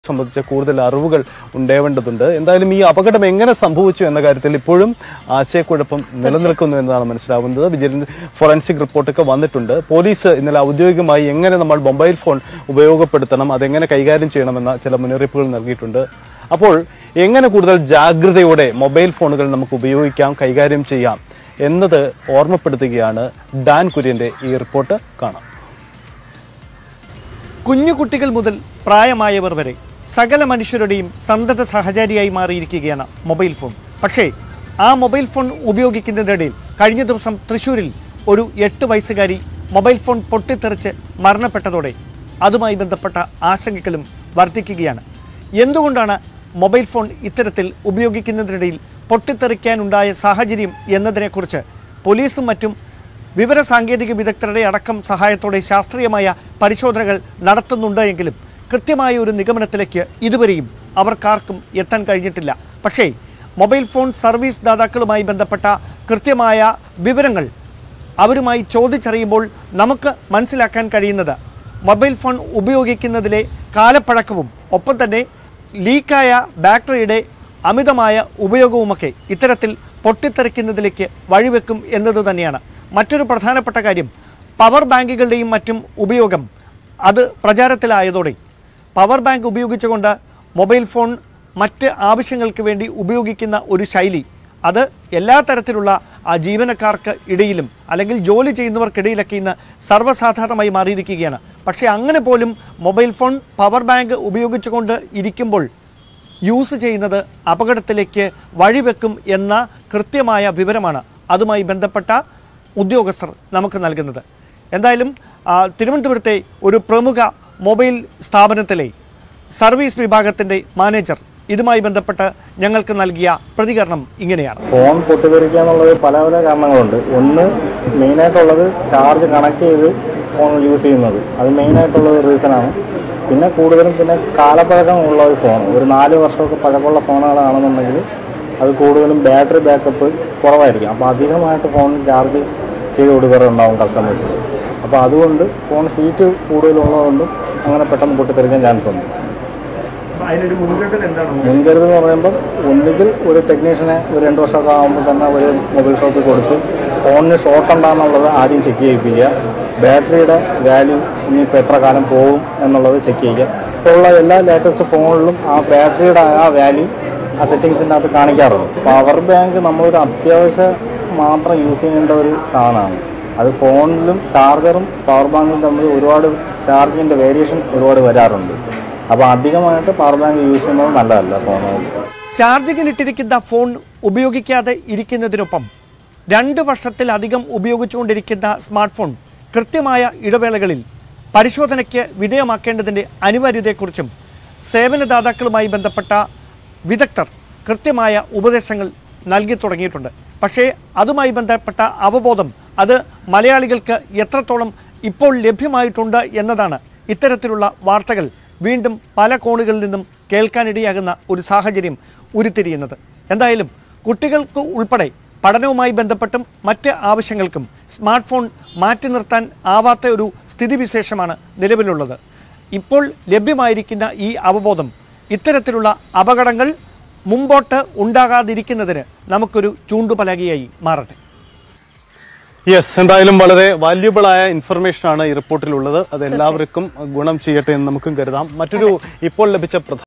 സംബന്ധിച്ച കൂടുതൽ അറിവുകൾ ഉണ്ടാവേണ്ടതുണ്ട് എന്തായാലും ഈ അപകടം എങ്ങനെ സംഭവിച്ചു എന്ന കാര്യത്തിൽ ഇപ്പോഴും ആശയക്കുഴപ്പം നിലനിൽക്കുന്നു എന്നതാണ് മനസ്സിലാവുന്നത് വിജിലൻസ് ഫോറൻസിക് റിപ്പോർട്ടൊക്കെ വന്നിട്ടുണ്ട് പോലീസ് ഇന്നലെ ഔദ്യോഗികമായി എങ്ങനെ നമ്മൾ മൊബൈൽ ഫോൺ ഉപയോഗപ്പെടുത്തണം അതെങ്ങനെ കൈകാര്യം ചെയ്യണമെന്ന ചില മുന്നറിയിപ്പുകൾ നൽകിയിട്ടുണ്ട് അപ്പോൾ എങ്ങനെ കൂടുതൽ ജാഗ്രതയോടെ മൊബൈൽ ഫോണുകൾ നമുക്ക് ഉപയോഗിക്കാം കൈകാര്യം ചെയ്യാം എന്നത് ഓർമ്മപ്പെടുത്തുകയാണ് ഡാൻ കുര്യന്റെ ഈ റിപ്പോർട്ട് കാണാം കുഞ്ഞു കുട്ടികൾ മുതൽ പ്രായമായവർ വരെ സകല മനുഷ്യരുടെയും സന്തത സഹചാരിയായി മാറിയിരിക്കുകയാണ് മൊബൈൽ ഫോൺ പക്ഷേ ആ മൊബൈൽ ഫോൺ ഉപയോഗിക്കുന്നതിനിടയിൽ കഴിഞ്ഞ ദിവസം തൃശ്ശൂരിൽ ഒരു എട്ട് വയസ്സുകാരി മൊബൈൽ ഫോൺ പൊട്ടിത്തെറിച്ച് മരണപ്പെട്ടതോടെ അതുമായി ബന്ധപ്പെട്ട ആശങ്കകളും വർദ്ധിക്കുകയാണ് എന്തുകൊണ്ടാണ് മൊബൈൽ ഫോൺ ഇത്തരത്തിൽ ഉപയോഗിക്കുന്നതിനിടയിൽ പൊട്ടിത്തെറിക്കാനുണ്ടായ സാഹചര്യം എന്നതിനെക്കുറിച്ച് പോലീസും മറ്റും വിവര സാങ്കേതിക വിദഗ്ധരുടെ അടക്കം സഹായത്തോടെ ശാസ്ത്രീയമായ പരിശോധനകൾ നടത്തുന്നുണ്ട് എങ്കിലും കൃത്യമായ ഒരു നിഗമനത്തിലേക്ക് ഇതുവരെയും അവർക്കാർക്കും എത്താൻ കഴിഞ്ഞിട്ടില്ല പക്ഷേ മൊബൈൽ ഫോൺ സർവീസ് ദാതാക്കളുമായി ബന്ധപ്പെട്ട കൃത്യമായ വിവരങ്ങൾ അവരുമായി ചോദിച്ചറിയുമ്പോൾ നമുക്ക് മനസ്സിലാക്കാൻ കഴിയുന്നത് മൊബൈൽ ഫോൺ ഉപയോഗിക്കുന്നതിലെ കാലപ്പഴക്കവും ഒപ്പം തന്നെ ലീക്കായ ബാറ്ററിയുടെ അമിതമായ ഉപയോഗവുമൊക്കെ ഇത്തരത്തിൽ പൊട്ടിത്തെറിക്കുന്നതിലേക്ക് വഴിവെക്കും എന്നത് തന്നെയാണ് മറ്റൊരു പ്രധാനപ്പെട്ട കാര്യം പവർ ബാങ്കുകളുടെയും മറ്റും ഉപയോഗം അത് പ്രചാരത്തിലായതോടെ പവർ ബാങ്ക് ഉപയോഗിച്ചുകൊണ്ട് മൊബൈൽ ഫോൺ മറ്റ് ആവശ്യങ്ങൾക്ക് വേണ്ടി ഉപയോഗിക്കുന്ന ഒരു ശൈലി അത് എല്ലാ തരത്തിലുള്ള ആ ജീവനക്കാർക്ക് ഇടയിലും അല്ലെങ്കിൽ ജോലി ചെയ്യുന്നവർക്കിടയിലൊക്കെ ഇന്ന് സർവ്വസാധാരണമായി മാറിയിരിക്കുകയാണ് പക്ഷേ അങ്ങനെ പോലും മൊബൈൽ ഫോൺ പവർ ബാങ്ക് ഉപയോഗിച്ചുകൊണ്ട് ഇരിക്കുമ്പോൾ യൂസ് ചെയ്യുന്നത് അപകടത്തിലേക്ക് വഴിവെക്കും എന്ന കൃത്യമായ വിവരമാണ് അതുമായി ബന്ധപ്പെട്ട ഉദ്യോഗസ്ഥർ നമുക്ക് നൽകുന്നത് എന്തായാലും ആ, തിരുവനന്തപുരത്തെ ഒരു പ്രമുഖ മൊബൈൽ സ്ഥാപനത്തിലെ സർവീസ് വിഭാഗത്തിൻ്റെ മാനേജർ ഇതുമായി ബന്ധപ്പെട്ട് ഞങ്ങൾക്ക് നൽകിയ പ്രതികരണം ഇങ്ങനെയാണ് ഫോൺ പൊട്ടിത്തെറിക്കുക എന്നുള്ളത് പല പല കാരണങ്ങളുണ്ട് ഒന്ന് മെയിനായിട്ടുള്ളത് ചാർജ് കണക്ട് ചെയ്ത് ഫോൺ യൂസ് ചെയ്യുന്നത് അത് മെയിനായിട്ടുള്ള ഒരു റീസണാണ് പിന്നെ കൂടുതലും പിന്നെ കാലപ്പഴക്കമുള്ള ഒരു ഫോൺ ഒരു നാല് വർഷമൊക്കെ പഴക്കമുള്ള ഫോണുകളാണെന്നുണ്ടെങ്കിൽ അത് കൂടുതലും ബാറ്ററി ബാക്കപ്പ് കുറവായിരിക്കും അപ്പോൾ അധികമായിട്ട് ഫോൺ ചാർജ് ചെയ്ത് കൊടുക്കാറുണ്ടാവും കസ്റ്റമേഴ്സ് അപ്പോൾ അതുകൊണ്ട് ഫോൺ ഹീറ്റ് കൂടുതലുള്ളതുകൊണ്ടും അങ്ങനെ പെട്ടെന്ന് പൊട്ടിത്തെറിക്കാൻ ചാൻസ് ഉണ്ട് അതിനൊരു മുൻകരുതൽ എന്താണ് മുൻകരുതൽ എന്ന് പറയുമ്പോൾ ഒന്നുകിൽ ഒരു ടെക്നീഷ്യനെ ഒരു രണ്ട് വർഷമൊക്കെ ആകുമ്പോൾ തന്നെ ഒരു മൊബൈൽ ഷോപ്പിൽ കൊടുത്ത് ഫോണിന് ഷോർട്ട് ഉണ്ടെന്നുള്ളത് ആദ്യം ചെക്ക് ചെയ്യിപ്പിക്കുക ബാറ്ററിയുടെ വാല്യൂ ഇനിയിപ്പോൾ എത്ര കാലം പോകും എന്നുള്ളത് ചെക്ക് ചെയ്യുക ഇപ്പോൾ ഉള്ള എല്ലാ ലേറ്റസ്റ്റ് ഫോണിലും ആ ബാറ്ററിയുടെ ആ വാല്യൂ ആ സെറ്റിങ്സിൻ്റെ അകത്ത് കാണിക്കാറുണ്ട് പവർ ബാങ്ക് നമ്മളൊരു അത്യാവശ്യം മാത്രം യൂസ് ചെയ്യേണ്ട ഒരു സാധനമാണ് അത് ഫോണിലും ചാർജറും പവർ ബാങ്കും തമ്മിൽ ഒരുപാട് ചാർജിങ്ങിൻ്റെ വേരിയേഷൻ ഒരുപാട് വരാറുണ്ട് അപ്പോൾ അധികമായിട്ട് പവർ ബാങ്ക് യൂസ് ചെയ്യുന്നത് നല്ലതല്ല ഫോണുകൾ ചാർജിങ്ങിലിട്ടിരിക്കുന്ന ഫോൺ ഉപയോഗിക്കാതെ ഇരിക്കുന്നതിനൊപ്പം രണ്ട് വർഷത്തിലധികം ഉപയോഗിച്ചുകൊണ്ടിരിക്കുന്ന സ്മാർട്ട് ഫോൺ കൃത്യമായ ഇടവേളകളിൽ പരിശോധനയ്ക്ക് വിധേയമാക്കേണ്ടതിൻ്റെ അനിവാര്യതയെക്കുറിച്ചും സേവനദാതാക്കളുമായി ബന്ധപ്പെട്ട വിദഗ്ധർ കൃത്യമായ ഉപദേശങ്ങൾ നൽകി തുടങ്ങിയിട്ടുണ്ട് പക്ഷേ അതുമായി ബന്ധപ്പെട്ട അവബോധം അത് മലയാളികൾക്ക് എത്രത്തോളം ഇപ്പോൾ ലഭ്യമായിട്ടുണ്ട് എന്നതാണ് ഇത്തരത്തിലുള്ള വാർത്തകൾ വീണ്ടും പല കോണുകളിൽ നിന്നും കേൾക്കാനിടയാകുന്ന ഒരു സാഹചര്യം ഉരുത്തിരിയുന്നത് എന്തായാലും കുട്ടികൾക്ക് ഉൾപ്പെടെ പഠനവുമായി ബന്ധപ്പെട്ടും മറ്റ് ആവശ്യങ്ങൾക്കും സ്മാർട്ട് ഫോൺ മാറ്റി നിർത്താൻ ആവാത്ത ഒരു സ്ഥിതിവിശേഷമാണ് നിലവിലുള്ളത് ഇപ്പോൾ ലഭ്യമായിരിക്കുന്ന ഈ അവബോധം ഇത്തരത്തിലുള്ള അപകടങ്ങൾ മുമ്പോട്ട് ഉണ്ടാകാതിരിക്കുന്നതിന് നമുക്കൊരു ചൂണ്ടുപലകയായി മാറട്ടെ യെസ് എന്തായാലും വളരെ വാല്യുബിൾ ആയ ഇൻഫർമേഷൻ ആണ് ഈ റിപ്പോർട്ടിലുള്ളത് അത് എല്ലാവർക്കും ഗുണം ചെയ്യട്ടെ എന്ന് നമുക്കും കരുതാം മറ്റൊരു ഇപ്പോൾ ലഭിച്ച പ്രധാന